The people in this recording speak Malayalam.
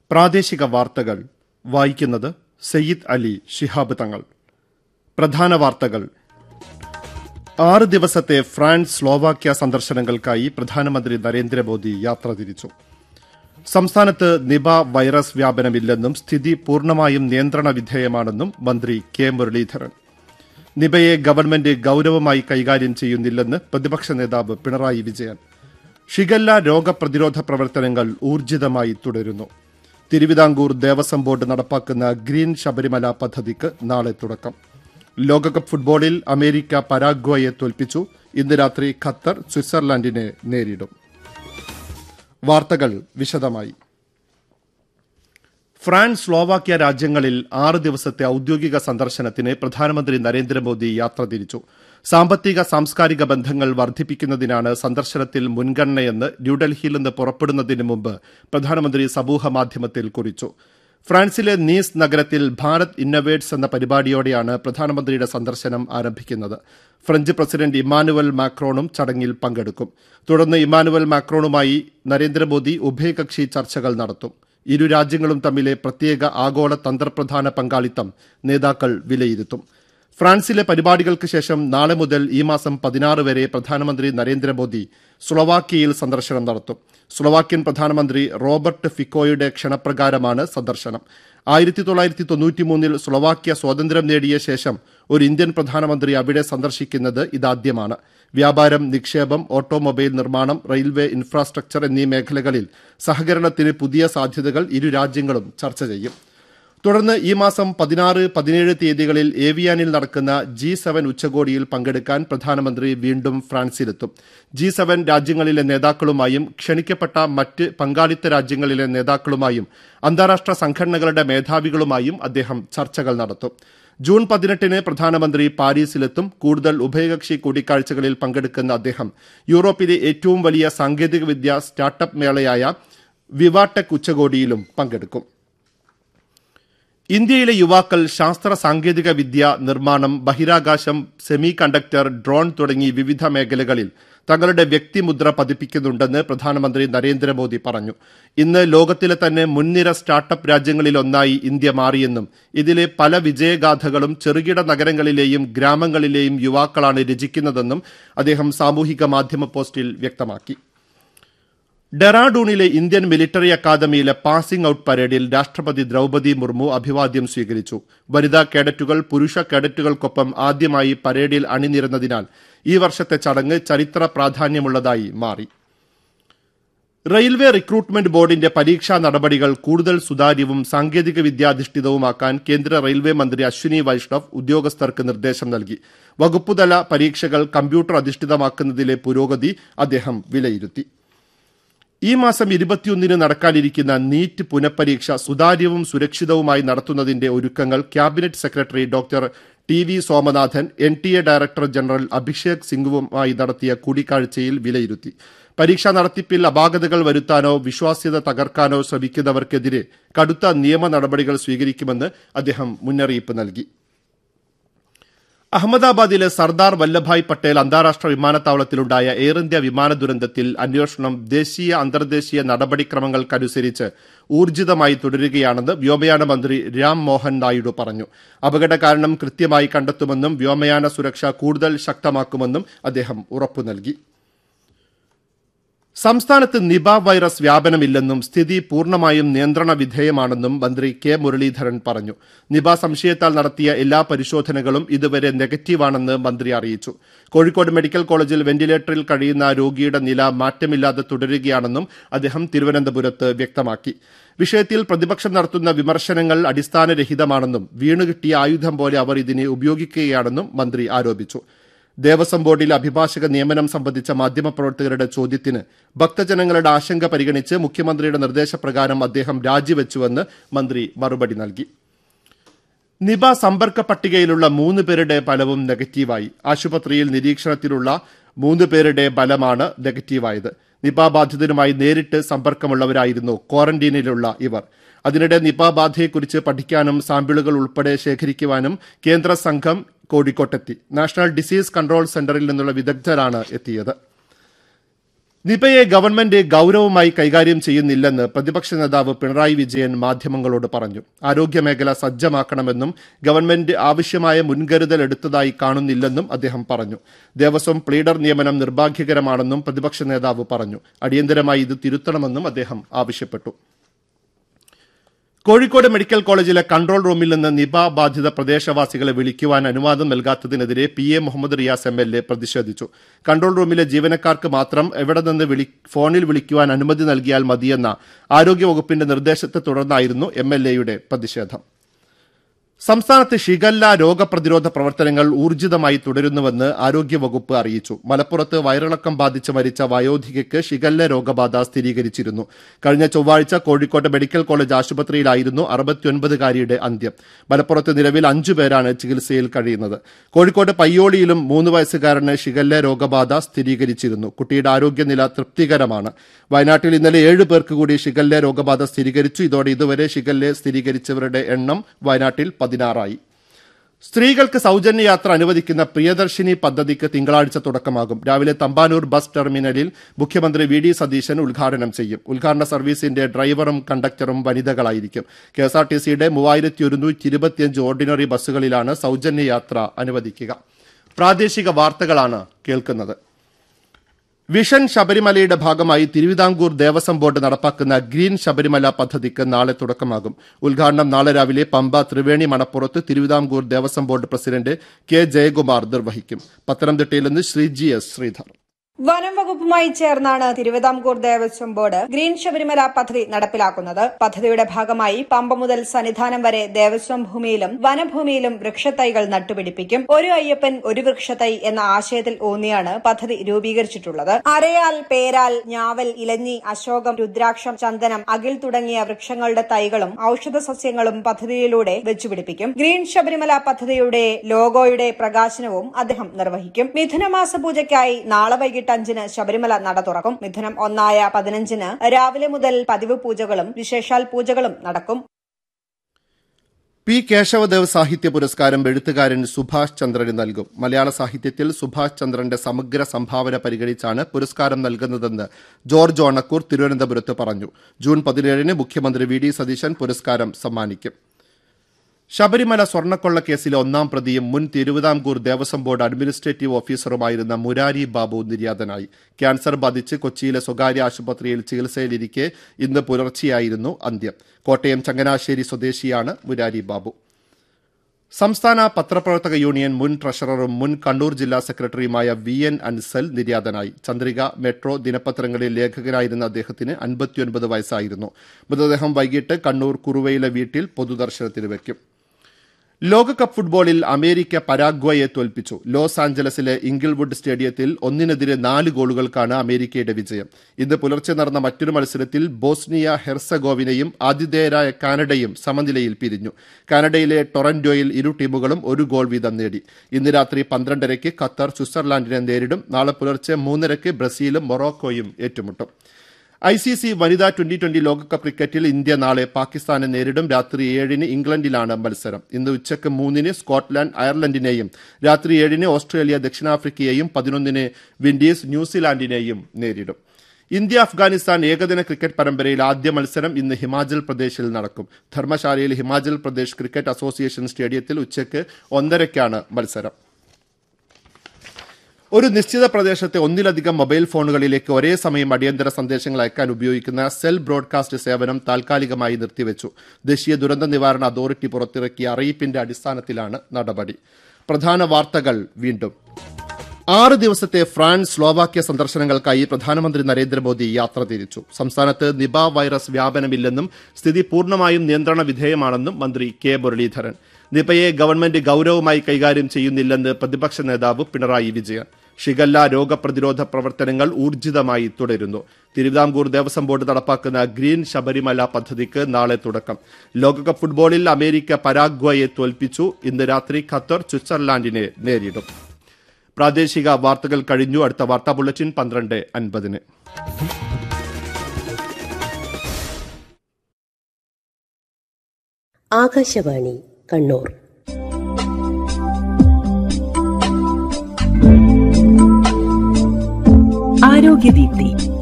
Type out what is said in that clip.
പ്രാദേശിക വാർത്തകൾ വായിക്കുന്നത് സയ്യിദ് അലി ശിഹാബ് തങ്ങൾ പ്രധാന വാർത്തകൾ ആറ് ദിവസത്തെ ഫ്രാൻസ് സ്ലോവാക്യ സന്ദർശനങ്ങൾക്കായി പ്രധാനമന്ത്രി നരേന്ദ്രമോദി യാത്ര തിരിച്ചു സംസ്ഥാനത്ത് നിപ വൈറസ് വ്യാപനമില്ലെന്നും സ്ഥിതി പൂർണ്ണമായും നിയന്ത്രണ വിധേയമാണെന്നും മന്ത്രി കെ മുരളീധരൻ നിപയെ ഗവൺമെന്റ് ഗൌരവമായി കൈകാര്യം ചെയ്യുന്നില്ലെന്ന് പ്രതിപക്ഷ നേതാവ് പിണറായി വിജയൻ ഷിഗല്ല രോഗപ്രതിരോധ പ്രവർത്തനങ്ങൾ ഊർജിതമായി തുടരുന്നു തിരുവിതാംകൂർ ദേവസ്വം ബോർഡ് നടപ്പാക്കുന്ന ഗ്രീൻ ശബരിമല പദ്ധതിക്ക് നാളെ തുടക്കം ലോകകപ്പ് ഫുട്ബോളിൽ അമേരിക്ക പരാഗ്വയെ തോൽപ്പിച്ചു ഇന്ന് രാത്രി ഖത്തർ സ്വിറ്റ്സർലാൻഡിനെ നേരിടും വാർത്തകൾ വിശദമായി ഫ്രാൻസ് സ്ലോവാക്യ രാജ്യങ്ങളിൽ ആറ് ദിവസത്തെ ഔദ്യോഗിക സന്ദർശനത്തിന് പ്രധാനമന്ത്രി നരേന്ദ്രമോദി യാത്ര തിരിച്ചു സാമ്പത്തിക സാംസ്കാരിക ബന്ധങ്ങൾ വർദ്ധിപ്പിക്കുന്നതിനാണ് സന്ദർശനത്തിൽ മുൻഗണനയെന്ന് ന്യൂഡൽഹിയിൽ നിന്ന് പുറപ്പെടുന്നതിന് മുമ്പ് പ്രധാനമന്ത്രി സമൂഹ മാധ്യമത്തിൽ കുറിച്ചു ഫ്രാൻസിലെ നീസ് നഗരത്തിൽ ഭാരത് ഇന്നവേറ്റ്സ് എന്ന പരിപാടിയോടെയാണ് പ്രധാനമന്ത്രിയുടെ സന്ദർശനം ആരംഭിക്കുന്നത് ഫ്രഞ്ച് പ്രസിഡന്റ് ഇമാനുവൽ മാക്രോണും ചടങ്ങിൽ പങ്കെടുക്കും തുടർന്ന് ഇമാനുവൽ മാക്രോണുമായി നരേന്ദ്രമോദി ഉഭയകക്ഷി ചർച്ചകൾ നടത്തും ഇരു രാജ്യങ്ങളും തമ്മിലെ പ്രത്യേക ആഗോള തന്ത്രപ്രധാന പങ്കാളിത്തം നേതാക്കൾ വിലയിരുത്തും ഫ്രാൻസിലെ പരിപാടികൾക്ക് ശേഷം നാളെ മുതൽ ഈ മാസം പതിനാറ് വരെ പ്രധാനമന്ത്രി നരേന്ദ്രമോദി സ്ലൊവാക്യയിൽ സന്ദർശനം നടത്തും സ്ലൊവാക്യൻ പ്രധാനമന്ത്രി റോബർട്ട് ഫിക്കോയുടെ ക്ഷണപ്രകാരമാണ് സന്ദർശനം ആയിരത്തി തൊള്ളായിരത്തി തൊണ്ണൂറ്റിമൂന്നിൽ സ്ലൊവാക്യ സ്വാതന്ത്ര്യം നേടിയ ശേഷം ഒരു ഇന്ത്യൻ പ്രധാനമന്ത്രി അവിടെ സന്ദർശിക്കുന്നത് ഇതാദ്യമാണ് വ്യാപാരം നിക്ഷേപം ഓട്ടോമൊബൈൽ നിർമ്മാണം റെയിൽവേ ഇൻഫ്രാസ്ട്രക്ചർ എന്നീ മേഖലകളിൽ സഹകരണത്തിന് പുതിയ സാധ്യതകൾ ഇരു രാജ്യങ്ങളും ചർച്ച ചെയ്യും തുടർന്ന് ഈ മാസം പതിനാറ് പതിനേഴ് തീയതികളിൽ ഏവിയാനിൽ നടക്കുന്ന ജി സെവൻ ഉച്ചകോടിയിൽ പങ്കെടുക്കാൻ പ്രധാനമന്ത്രി വീണ്ടും ഫ്രാൻസിലെത്തും ജി സെവൻ രാജ്യങ്ങളിലെ നേതാക്കളുമായും ക്ഷണിക്കപ്പെട്ട മറ്റ് പങ്കാളിത്ത രാജ്യങ്ങളിലെ നേതാക്കളുമായും അന്താരാഷ്ട്ര സംഘടനകളുടെ മേധാവികളുമായും അദ്ദേഹം ചർച്ചകൾ നടത്തും ജൂൺ പതിനെട്ടിന് പ്രധാനമന്ത്രി പാരീസിലെത്തും കൂടുതൽ ഉഭയകക്ഷി കൂടിക്കാഴ്ചകളിൽ പങ്കെടുക്കുന്ന അദ്ദേഹം യൂറോപ്പിലെ ഏറ്റവും വലിയ സാങ്കേതികവിദ്യ സ്റ്റാർട്ടപ്പ് മേളയായ വിവാടെക് ഉച്ചകോടിയിലും പങ്കെടുക്കും ഇന്ത്യയിലെ യുവാക്കൾ ശാസ്ത്ര സാങ്കേതിക വിദ്യ നിർമ്മാണം ബഹിരാകാശം സെമി കണ്ടക്ടർ ഡ്രോൺ തുടങ്ങി വിവിധ മേഖലകളിൽ തങ്ങളുടെ വ്യക്തിമുദ്ര പതിപ്പിക്കുന്നുണ്ടെന്ന് പ്രധാനമന്ത്രി നരേന്ദ്രമോദി പറഞ്ഞു ഇന്ന് ലോകത്തിലെ തന്നെ മുൻനിര സ്റ്റാർട്ടപ്പ് രാജ്യങ്ങളിലൊന്നായി ഇന്ത്യ മാറിയെന്നും ഇതിലെ പല വിജയഗാഥകളും ചെറുകിട നഗരങ്ങളിലെയും ഗ്രാമങ്ങളിലെയും യുവാക്കളാണ് രചിക്കുന്നതെന്നും അദ്ദേഹം സാമൂഹിക മാധ്യമ പോസ്റ്റിൽ വ്യക്തമാക്കി ഡെറാഡൂണിലെ ഇന്ത്യൻ മിലിറ്ററി അക്കാദമിയിലെ പാസിംഗ് ഔട്ട് പരേഡിൽ രാഷ്ട്രപതി ദ്രൌപതി മുർമു അഭിവാദ്യം സ്വീകരിച്ചു വനിതാ കേഡറ്റുകൾ പുരുഷ കേഡറ്റുകൾക്കൊപ്പം ആദ്യമായി പരേഡിൽ അണിനിരന്നതിനാൽ ഈ വർഷത്തെ ചടങ്ങ് ചരിത്ര പ്രാധാന്യമുള്ളതായി മാറി റെയിൽവേ റിക്രൂട്ട്മെന്റ് ബോർഡിന്റെ പരീക്ഷാ നടപടികൾ കൂടുതൽ സുതാര്യവും സാങ്കേതിക വിദ്യാധിഷ്ഠിതവുമാക്കാൻ കേന്ദ്ര റെയിൽവേ മന്ത്രി അശ്വിനി വൈഷ്ണവ് ഉദ്യോഗസ്ഥർക്ക് നിർദ്ദേശം നൽകി വകുപ്പുതല പരീക്ഷകൾ കമ്പ്യൂട്ടർ അധിഷ്ഠിതമാക്കുന്നതിലെ പുരോഗതി അദ്ദേഹം വിലയിരുത്തി ഈ മാസം ഇരുപത്തിയൊന്നിന് നടക്കാനിരിക്കുന്ന നീറ്റ് പുനഃപരീക്ഷ സുതാര്യവും സുരക്ഷിതവുമായി നടത്തുന്നതിന്റെ ഒരുക്കങ്ങൾ cabinet secretary doctor T V Somanathan N T A director general Abhishek സിംഗുവുമായി നടത്തിയ കൂടിക്കാഴ്ചയിൽ വിലയിരുത്തി പരീക്ഷാ നടത്തിപ്പിൽ അപാകതകൾ വരുത്താനോ വിശ്വാസ്യത തകർക്കാനോ ശ്രമിക്കുന്നവർക്കെതിരെ കടുത്ത നിയമ നടപടികൾ സ്വീകരിക്കുമെന്ന് അദ്ദേഹം മുന്നറിയിപ്പ് നൽകി അഹമ്മദാബാദിലെ സർദാർ വല്ലഭായ് പട്ടേൽ അന്താരാഷ്ട്ര വിമാനത്താവളത്തിലുണ്ടായ എയർ ഇന്ത്യ വിമാന ദുരന്തത്തിൽ അന്വേഷണം ദേശീയ അന്തർദേശീയ നടപടിക്രമങ്ങൾക്കനുസരിച്ച് ഊർജിതമായി തുടരുകയാണെന്ന് വ്യോമയാന മന്ത്രി രാം മോഹൻ നായിഡു പറഞ്ഞു അപകട കാരണം കൃത്യമായി കണ്ടെത്തുമെന്നും വ്യോമയാന സുരക്ഷ കൂടുതൽ ശക്തമാക്കുമെന്നും അദ്ദേഹം ഉറപ്പു നൽകി സംസ്ഥാനത്ത് നിപ വൈറസ് വ്യാപനമില്ലെന്നും സ്ഥിതി പൂർണ്ണമായും നിയന്ത്രണ വിധേയമാണെന്നും മന്ത്രി കെ മുരളീധരൻ പറഞ്ഞു നിപ സംശയത്താൽ നടത്തിയ എല്ലാ പരിശോധനകളും ഇതുവരെ നെഗറ്റീവാണെന്ന് മന്ത്രി അറിയിച്ചു കോഴിക്കോട് മെഡിക്കൽ കോളേജിൽ വെന്റിലേറ്ററിൽ കഴിയുന്ന രോഗിയുടെ നില മാറ്റമില്ലാതെ തുടരുകയാണെന്നും അദ്ദേഹം തിരുവനന്തപുരത്ത് വ്യക്തമാക്കി വിഷയത്തിൽ പ്രതിപക്ഷം നടത്തുന്ന വിമർശനങ്ങൾ അടിസ്ഥാനരഹിതമാണെന്നും വീണുകിട്ടിയ ആയുധം പോലെ അവർ ഇതിനെ ഉപയോഗിക്കുകയാണെന്നും മന്ത്രി ആരോപിച്ചു ദേവസ്വം ബോർഡിൽ അഭിഭാഷക നിയമനം സംബന്ധിച്ച മാധ്യമപ്രവർത്തകരുടെ ചോദ്യത്തിന് ഭക്തജനങ്ങളുടെ ആശങ്ക പരിഗണിച്ച് മുഖ്യമന്ത്രിയുടെ നിർദ്ദേശപ്രകാരം അദ്ദേഹം രാജിവെച്ചുവെന്ന് മന്ത്രി മറുപടി നൽകി നിപ സമ്പർക്ക പട്ടികയിലുള്ള മൂന്ന് പേരുടെ ഫലവും നെഗറ്റീവായി ആശുപത്രിയിൽ നിരീക്ഷണത്തിലുള്ള മൂന്ന് പേരുടെ ഫലമാണ് നെഗറ്റീവായത് നിപ ബാധിതരുമായി നേരിട്ട് സമ്പർക്കമുള്ളവരായിരുന്നു ക്വാറന്റീനിലുള്ള ഇവർ അതിനിടെ നിപ ബാധയെക്കുറിച്ച് പഠിക്കാനും സാമ്പിളുകൾ ഉൾപ്പെടെ ശേഖരിക്കുവാനും കേന്ദ്ര സംഘം കോഴിക്കോട്ടെത്തി നാഷണൽ ഡിസീസ് കൺട്രോൾ സെന്ററിൽ നിന്നുള്ള വിദഗ്ധരാണ് എത്തിയത് നിപയെ ഗവൺമെന്റ് ഗൌരവമായി കൈകാര്യം ചെയ്യുന്നില്ലെന്ന് പ്രതിപക്ഷ നേതാവ് പിണറായി വിജയൻ മാധ്യമങ്ങളോട് പറഞ്ഞു ആരോഗ്യമേഖല സജ്ജമാക്കണമെന്നും ഗവൺമെന്റ് ആവശ്യമായ മുൻകരുതൽ എടുത്തതായി കാണുന്നില്ലെന്നും അദ്ദേഹം പറഞ്ഞു ദേവസ്വം പ്ലീഡർ നിയമനം നിർഭാഗ്യകരമാണെന്നും പ്രതിപക്ഷ നേതാവ് പറഞ്ഞു അടിയന്തരമായി ഇത് തിരുത്തണമെന്നും അദ്ദേഹം ആവശ്യപ്പെട്ടു കോഴിക്കോട് മെഡിക്കൽ കോളേജിലെ കൺട്രോൾ റൂമിൽ നിന്ന് നിപ ബാധിത പ്രദേശവാസികളെ വിളിക്കുവാൻ അനുവാദം നൽകാത്തതിനെതിരെ P A Muhammad Riyas M L A പ്രതിഷേധിച്ചു കൺട്രോൾ റൂമിലെ ജീവനക്കാർക്ക് മാത്രം എവിടെ നിന്ന് വിളി ഫോണിൽ വിളിക്കുവാൻ അനുമതി നൽകിയാൽ മതിയെന്ന ആരോഗ്യവകുപ്പിന്റെ നിർദ്ദേശത്തെ തുടർന്നായിരുന്നു എം എൽ എയുടെ പ്രതിഷേധം സംസ്ഥാനത്ത് ഷിഗല്ല രോഗപ്രതിരോധ പ്രവർത്തനങ്ങൾ ഊർജിതമായി തുടരുന്നുവെന്ന് ആരോഗ്യവകുപ്പ് അറിയിച്ചു മലപ്പുറത്ത് വയറിളക്കം ബാധിച്ച് മരിച്ച വയോധികയ്ക്ക് ഷിഗല്ല രോഗബാധ സ്ഥിരീകരിച്ചിരുന്നു കഴിഞ്ഞ ചൊവ്വാഴ്ച കോഴിക്കോട് മെഡിക്കൽ കോളേജ് ആശുപത്രിയിലായിരുന്നു അറുപത്തിയൊൻപതുകാരിയുടെ അന്ത്യം മലപ്പുറത്ത് നിലവിൽ അഞ്ചു പേരാണ് ചികിത്സയിൽ കഴിയുന്നത് കോഴിക്കോട് പയ്യോളിയിലും മൂന്ന് വയസ്സുകാരന് ഷിഗല്ല രോഗബാധ സ്ഥിരീകരിച്ചിരുന്നു കുട്ടിയുടെ ആരോഗ്യനില തൃപ്തികരമാണ് വയനാട്ടിൽ ഇന്നലെ ഏഴ് പേർക്ക് കൂടി ഷിഗല്ല രോഗബാധ സ്ഥിരീകരിച്ചു ഇതോടെ ഇതുവരെ ഷിഗല്ല സ്ഥിരീകരിച്ചവരുടെ എണ്ണം വയനാട്ടിൽ പതിനാറായി സ്ത്രീകൾക്ക് സൗജന്യ യാത്ര അനുവദിക്കുന്ന പ്രിയദർശിനി പദ്ധതിക്ക് തിങ്കളാഴ്ച തുടക്കമാകും രാവിലെ തമ്പാനൂർ ബസ് ടെർമിനലിൽ മുഖ്യമന്ത്രി വി ഡി സതീശൻ ഉദ്ഘാടനം ചെയ്യും ഉദ്ഘാടന സർവീസിന്റെ ഡ്രൈവറും കണ്ടക്ടറും വനിതകളായിരിക്കും കെ എസ് ആർ ടി സിയുടെ മൂവായിരത്തി ഒരുന്നൂറ്റി ഇരുപത്തിയഞ്ച് ഓർഡിനറി ബസ്സുകളിലാണ് സൗജന്യ യാത്ര അനുവദിക്കുക പ്രാദേശിക വാർത്തകളാണ് കേൾക്കുന്നത് വിഷൻ ശബരിമലയുടെ ഭാഗമായി തിരുവിതാംകൂർ ദേവസ്വം ബോർഡ് നടപ്പാക്കുന്ന ഗ്രീൻ ശബരിമല പദ്ധതിക്ക് നാളെ തുടക്കമാകും ഉദ്ഘാടനം നാളെ രാവിലെ പമ്പ ത്രിവേണി മണപ്പുറത്ത് Thiruvithamkoor Devaswom board president K Jayakumar നിർവഹിക്കും പത്തനംതിട്ടയിൽ നിന്ന് ശ്രീജി എസ് ശ്രീധർ വനം വകുപ്പുമായി ചേർന്നാണ് തിരുവിതാംകൂർ ദേവസ്വം ബോർഡ് ഗ്രീൻ ശബരിമല പദ്ധതി നടപ്പിലാക്കുന്നത് പദ്ധതിയുടെ ഭാഗമായി പമ്പ മുതൽ സന്നിധാനം വരെ ദേവസ്വം ഭൂമിയിലും വനഭൂമിയിലും വൃക്ഷത്തൈകൾ നട്ടുപിടിപ്പിക്കും ഒരു അയ്യപ്പൻ ഒരു വൃക്ഷത്തൈ എന്ന ആശയത്തിൽ ഊന്നിയാണ് പദ്ധതി രൂപീകരിച്ചിട്ടുള്ളത് അരയാൽ പേരാൽ ഞാവൽ ഇലഞ്ഞി അശോകം രുദ്രാക്ഷം ചന്ദനം അകിൽ തുടങ്ങിയ വൃക്ഷങ്ങളുടെ തൈകളും ഔഷധ സസ്യങ്ങളും പദ്ധതിയിലൂടെ വെച്ചുപിടിപ്പിക്കും ഗ്രീൻ ശബരിമല പദ്ധതിയുടെ ലോഗോയുടെ പ്രകാശനവും അദ്ദേഹം നിർവഹിക്കും മിഥുനമാസ പൂജയ്ക്കായി നാളെ വൈകിട്ട് അഞ്ചിന് ശബരിമല നട തുറക്കും മിഥുനം ഒന്നായ പതിനഞ്ചിന് രാവിലെ മുതൽ പതിവ് പൂജകളും വിശേഷാൽ പൂജകളും നടക്കും പി കേശവദേവ് സാഹിത്യ പുരസ്കാരം എഴുത്തുകാരൻ സുഭാഷ് ചന്ദ്രന് നൽകും മലയാള സാഹിത്യത്തിൽ സുഭാഷ് ചന്ദ്രന്റെ സമഗ്ര സംഭാവന പരിഗണിച്ചാണ് പുരസ്കാരം നൽകുന്നതെന്ന് ജോർജ് ഓണക്കൂർ തിരുവനന്തപുരത്ത് പറഞ്ഞു ജൂൺ പതിനേഴിന് മുഖ്യമന്ത്രി വി ഡി സതീശൻ പുരസ്കാരം സമ്മാനിക്കും ശബരിമല സ്വർണ്ണക്കൊള്ള കേസിലെ ഒന്നാം പ്രതിയും മുൻ തിരുവിതാംകൂർ ദേവസ്വം ബോർഡ് അഡ്മിനിസ്ട്രേറ്റീവ് ഓഫീസറുമായിരുന്ന മുരാരി ബാബു നിര്യാതനായി ക്യാൻസർ ബാധിച്ച് കൊച്ചിയിലെ സ്വകാര്യ ആശുപത്രിയിൽ ചികിത്സയിലിരിക്കെ ഇന്ന് പുലർച്ചെയായിരുന്നു അന്ത്യം കോട്ടയം ചങ്ങനാശ്ശേരി സ്വദേശിയാണ് മുരാരി ബാബു സംസ്ഥാന പത്രപ്രവർത്തക യൂണിയൻ മുൻ ട്രഷററും മുൻ കണ്ണൂർ ജില്ലാ സെക്രട്ടറിയുമായ വി എൻ അൻസൽ നിര്യാതനായി ചന്ദ്രിക മെട്രോ ദിനപത്രങ്ങളിൽ ലേഖകനായിരുന്ന അദ്ദേഹത്തിന് അൻപത്തിയൊൻപത് വയസ്സായിരുന്നു മൃതദേഹം വൈകിട്ട് കണ്ണൂർ കുറുവയിലെ വീട്ടിൽ പൊതുദർശനത്തിന് വയ്ക്കും ലോകകപ്പ് ഫുട്ബോളിൽ അമേരിക്ക പരാഗ്വയെ തോൽപ്പിച്ചു ലോസ് ആഞ്ചലസിലെ ഇംഗിൾവുഡ് സ്റ്റേഡിയത്തിൽ ഒന്നിനെതിരെ നാല് ഗോളുകൾക്കാണ് അമേരിക്കയുടെ വിജയം ഇന്ന് പുലർച്ചെ നടന്ന മറ്റൊരു മത്സരത്തിൽ ബോസ്നിയ ഹെർസഗോവിനയും ആതിഥേയരായ കാനഡയും സമനിലയിൽ പിരിഞ്ഞു കാനഡയിലെ ടൊറന്റോയിൽ ഇരു ടീമുകളും ഒരു ഗോൾ വീതം നേടി ഇന്ന് രാത്രി പന്ത്രണ്ടരയ്ക്ക് ഖത്തർ സ്വിറ്റ്സർലാൻഡിനെ നേരിടും നാളെ പുലർച്ചെ മൂന്നരയ്ക്ക് ബ്രസീലും മൊറോക്കോയും ഏറ്റുമുട്ടും ഐ സി സി വനിതാ ട്വന്റി ട്വന്റി ലോകകപ്പ് ക്രിക്കറ്റിൽ ഇന്ത്യ നാളെ പാകിസ്ഥാനെ നേരിടും രാത്രി ഏഴിന് ഇംഗ്ലണ്ടിലാണ് മത്സരം ഇന്ന് ഉച്ചയ്ക്ക് മൂന്നിന് സ്കോട്ട്ലാൻഡ് അയർലൻഡിനെയും രാത്രി ഏഴിന് ഓസ്ട്രേലിയ ദക്ഷിണാഫ്രിക്കയെയും പതിനൊന്നിന് വിൻഡീസ് ന്യൂസിലാൻഡിനെയും നേരിടും ഇന്ത്യ അഫ്ഗാനിസ്ഥാൻ ഏകദിന ക്രിക്കറ്റ് പരമ്പരയിൽ ആദ്യ മത്സരം ഇന്ന് ഹിമാചൽ പ്രദേശിൽ നടക്കും ധർമ്മശാലയിൽ ഹിമാചൽ പ്രദേശ് ക്രിക്കറ്റ് അസോസിയേഷൻ സ്റ്റേഡിയത്തിൽ ഉച്ചയ്ക്ക് ഒന്നരയ്ക്കാണ് മത്സരം ഒരു നിശ്ചിത പ്രദേശത്തെ ഒന്നിലധികം മൊബൈൽ ഫോണുകളിലേക്ക് ഒരേ സമയം അടിയന്തര സന്ദേശങ്ങൾ അയക്കാൻ ഉപയോഗിക്കുന്ന സെൽ ബ്രോഡ്കാസ്റ്റ് സേവനം താൽക്കാലികമായി നിർത്തിവെച്ചു ദേശീയ ദുരന്ത നിവാരണ അതോറിറ്റി പുറത്തിറക്കിയ അറിയിപ്പിന്റെ അടിസ്ഥാനത്തിലാണ് നടപടി പ്രധാന വാർത്തകൾ വീണ്ടും ആറ് ദിവസത്തെ ഫ്രാൻസ് സ്ലോവാക്യ സന്ദർശനങ്ങൾക്കായി പ്രധാനമന്ത്രി നരേന്ദ്രമോദി യാത്ര തിരിച്ചു സംസ്ഥാനത്ത് നിപ വൈറസ് വ്യാപനമില്ലെന്നും സ്ഥിതി പൂർണ്ണമായും നിയന്ത്രണ വിധേയമാണെന്നും മന്ത്രി കെ മുരളീധരൻ നിപയെ ഗവൺമെന്റ് ഗൌരവമായി കൈകാര്യം ചെയ്യുന്നില്ലെന്ന് പ്രതിപക്ഷ നേതാവ് പിണറായി വിജയൻ ഷിഗല്ല രോഗപ്രതിരോധ പ്രവർത്തനങ്ങൾ ഊർജിതമായി തുടരുന്നു തിരുവിതാംകൂർ ദേവസ്വം ബോർഡ് നടപ്പാക്കുന്ന ഗ്രീൻ ശബരിമല പദ്ധതിക്ക് നാളെ തുടക്കം ലോകകപ്പ് ഫുട്ബോളിൽ അമേരിക്ക പരാഗ്വയെ തോൽപ്പിച്ചു ഇന്ന് രാത്രി ഖത്തർ സ്വിറ്റ്സർലാൻഡിനെ നേരിടും പ്രാദേശിക വാർത്തകൾ കഴിഞ്ഞു അടുത്ത വാർത്താ ബുള്ളറ്റിൻ പന്ത്രണ്ട് അൻപതിന് ആകാശവാണി കണ്ണൂർ ആരോഗ്യദീപ്തി